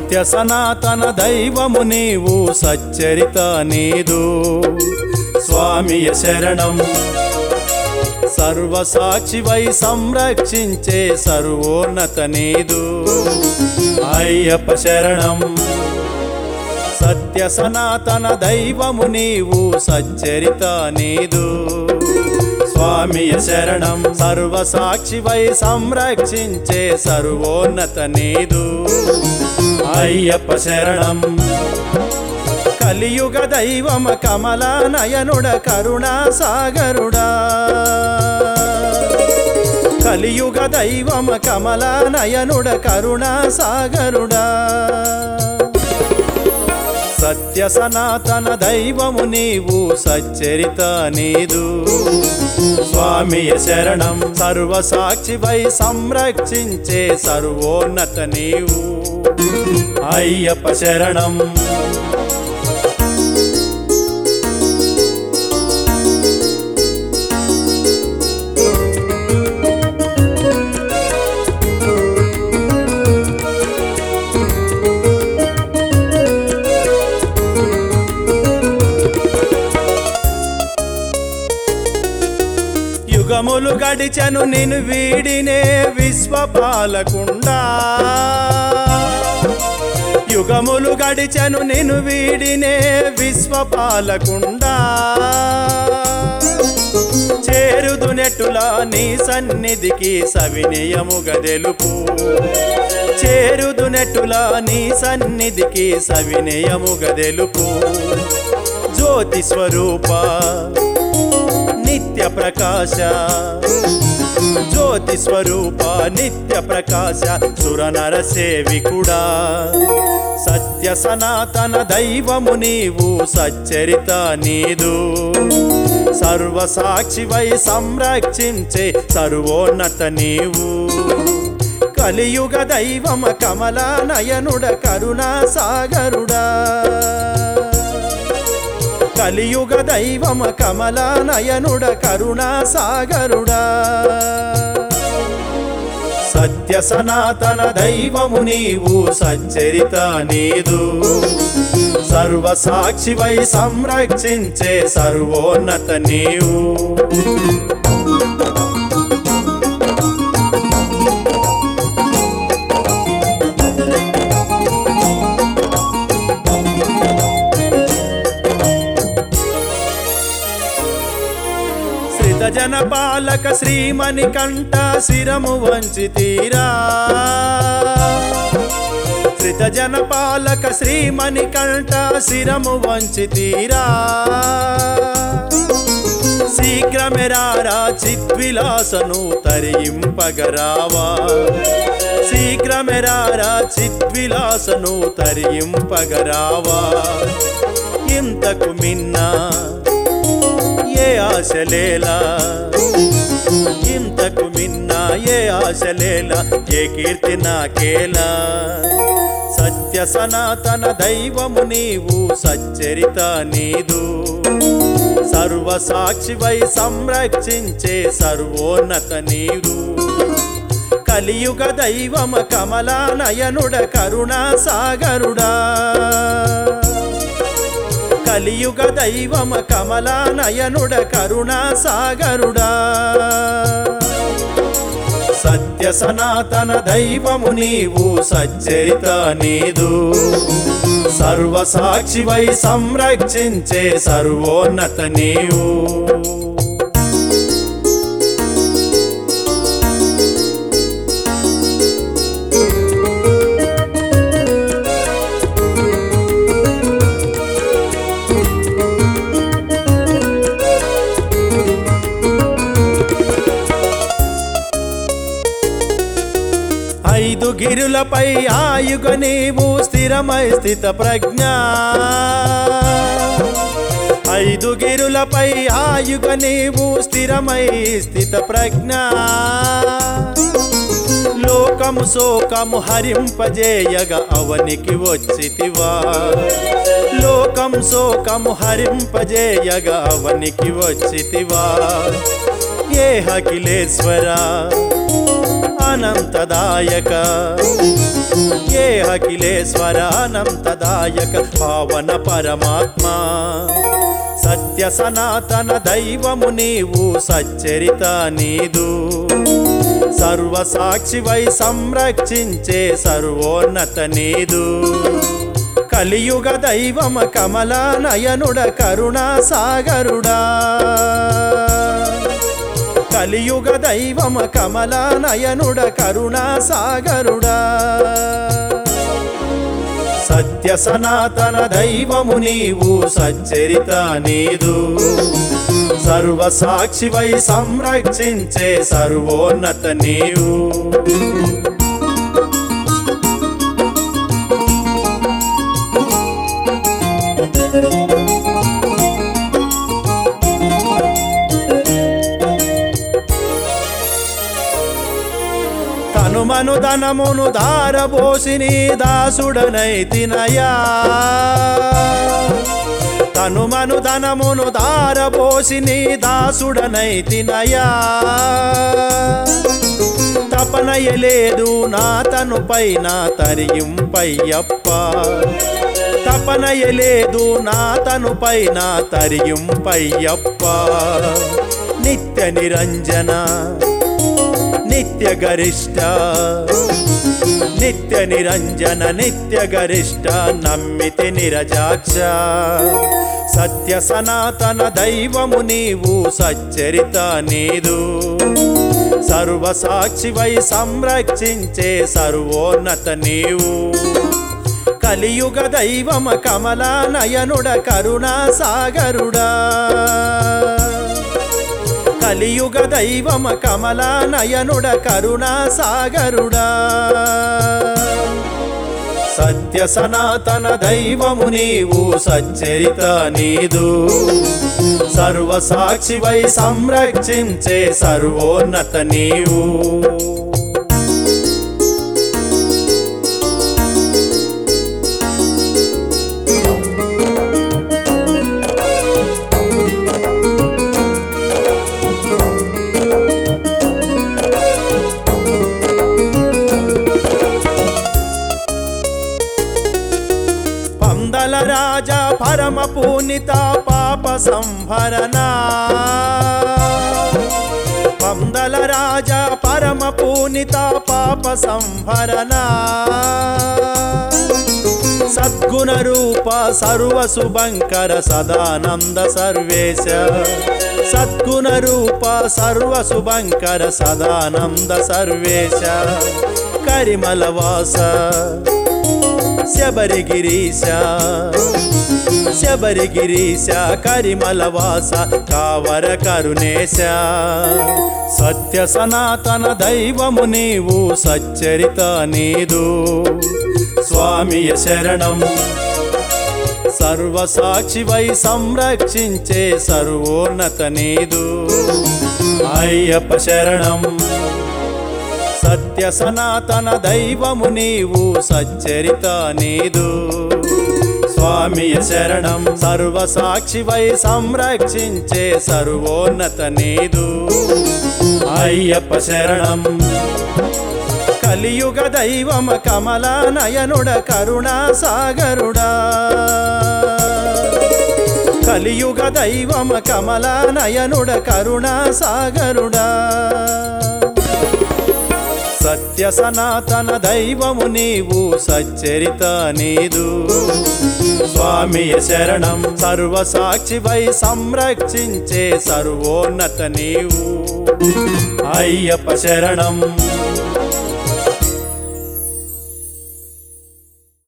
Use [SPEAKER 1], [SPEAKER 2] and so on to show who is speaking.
[SPEAKER 1] సత్య సనాతన దైవము నీవు సచ్చరిత నీదు స్వామియ శరణం సర్వసాక్షివై సంరక్షించే సర్వోన్నత నీదు అయ్యప్ప శరణం సత్య సనాతన దైవము నీవు సచ్చరిత నీదు స్వామియ శరణం సర్వసాక్షివై సంరక్షించే సర్వోన్నత నీదు అయ్యప్ప శరణం కలియుగ దైవమ కమల నయనుడ కరుణా సాగరుడా కలియుగ దైవమ కమల నయనుడ కరుణా సాగరుడా సత్య సనాతన దైవము నీవు సచ్చరిత నీదు స్వామియ శరణం సర్వసాక్షివై సంరక్షించే సర్వోన్నత నీవు అయ్యప్ప శరణం యుగములు గడిచను నిన్ను వీడినే విశ్వపాలకుండా యుగములు గడిచను నిన్ను వీడినే విశ్వపాలకుండా చేరుదు నెట్టులా నీ సన్నిధికి సవినయముగ తెలుపు చేరుదు నెట్టులా నీ సన్నిధికి సవినయముగ తెలుపు జ్యోతి స్వరూప నిత్య ప్రకాశ జ్యోతి స్వరూప నిత్య ప్రకాశ సురనర సేవికుడా సత్య సనాతన దైవము నీవు సచ్చరిత నీదు సర్వసాక్షివై సంరక్షించే సర్వోన్నత నీవు కలియుగ దైవమ కమల నయనుడ కరుణా సాగరుడా కలియుగ దైవమ కమల నయనుడ కరుణా సాగరుడా సత్య సనాతన దైవము నీవు సచ్చరిత నీదు సర్వసాక్షివై సంరక్షించే సర్వోన్నత నీవు శ్రిత జన బాలక శ్రీమణి కంఠ శిరము వంచి తీరా శ్రిత జన పాలక శ్రీమణి కంఠ శిరము వంచి తీరా శీఘ్రమెరారా చిద్విలాసను తరింపగరావా శీఘ్రమెరారా చిద్విలాసను తరింపగరావా ఇంతకు మిన్నా ఏ ఆశలేలా ఇంతకు మిన్న ఏ ఆశలేలా ఏ కీర్తి నాకేలా సత్య సనాతన దైవము నీవు సచ్చరిత నీదు సర్వసాక్షివై సంరక్షించే సర్వోన్నత నీవు కలియుగ దైవమ కమల నయనుడ కరుణా సాగరుడా కలియుగ దైవమ కమల నయనుడ కరుణా సాగరుడా సత్య సనాతన దైవము నీవు సచ్చరిత నీదు సర్వసాక్షివై సంరక్షించే సర్వోన్నత నీవు ఐదు గిరులపై ఆయుగ నీవు స్థిరమై స్థిత ప్రజ్ఞ ఐదు గిరులపై ఆయుగ నీవు స్థిరమై స్థిత ప్రజ్ఞ లోకము శోకము హరింపజేయగ అవనికి వచ్చితివా లోకం శోకము హరింపజేయగ అవనికి వచ్చితివా ఏ హకిలేశ్వరా అనంతదాయక ఏ అఖిలేశ్వర అనంతదాయక పావన పరమాత్మ సత్య సనాతన దైవము నీవు సచ్చరిత నీదు సర్వసాక్షివై సంరక్షించే సర్వోన్నత నీదు కలియుగ దైవమ కమల నయనుడ కరుణా సాగరుడా కలియుగ దైవమ కమల నయనుడ కరుణా సాగరుడా సత్య సనాతన దైవము నీవు సచ్చరిత నీదు సర్వసాక్షివై సంరక్షించే సర్వోన్నత నీవు తనుమను ధనమును దారబోసి నీ దాసుడనై తినయా తనుమను ధనమును దారబోసి నీ దాసుడనై తినయా తపనయలేదు నా తను పైన తరియింపయ్యప్ప తపనయలేదు నా తను పైన తరియింపయ్యప్ప నిత్య నిరంజన నిత్య గరిష్ట నిత్య నిరంజన నిత్య గరిష్ట నమ్మితి నిరజాక్ష సత్య సనాతన దైవము నీవు సచ్చరిత నీదు సర్వసాక్షివై సంరక్షించే సర్వోన్నత నీవు కలియుగ దైవమ కమల నయనుడ కరుణా సాగరుడా కలియుగ దైవమ కమల నయనుడ కరుణా సాగరుడా సత్య సనాతన దైవము నీవు సచ్చరిత నీదు సర్వసాక్షివై సంరక్షించే సర్వోన్నత నీవు పందల రాజా పరమ పూనిత పాప సంహరణ పందల రాజా పరమ పూనిత పాప సంహరణ సద్గుణ రూప సర్వ శుభంకర సదానంద సర్వేశ సద్గుణ రూప సర్వ శుభంకర సదానంద సర్వేశ కరిమల వాస శబరిగిరీశ శబరిగిరీశ కరిమల వాస కావర కరుణేశ సత్య సనాతన దైవము నీవు సచ్చరిత నీదు స్వామియ శరణం సర్వసాక్షివై సంరక్షించే సర్వోన్నత నీదు అయ్యప్ప శరణం సత్య సనాతన దైవము నీవు సచ్చరిత నీదు స్వామియ శరణం సర్వసాక్షివై సంరక్షించే సర్వోన్నత నీదు అయ్యప్ప శరణం కలియుగ దైవమ కమల నయనుడ కరుణా సాగరుడా కలియుగ దైవమ కమల నయనుడ కరుణా సాగరుడా సత్య సనాతన దైవము నీవు సచ్చరిత నీదు స్వామియ శరణం సర్వసాక్షివై సంరక్షించే సర్వోన్నత నీవు అయ్యప్ప శరణం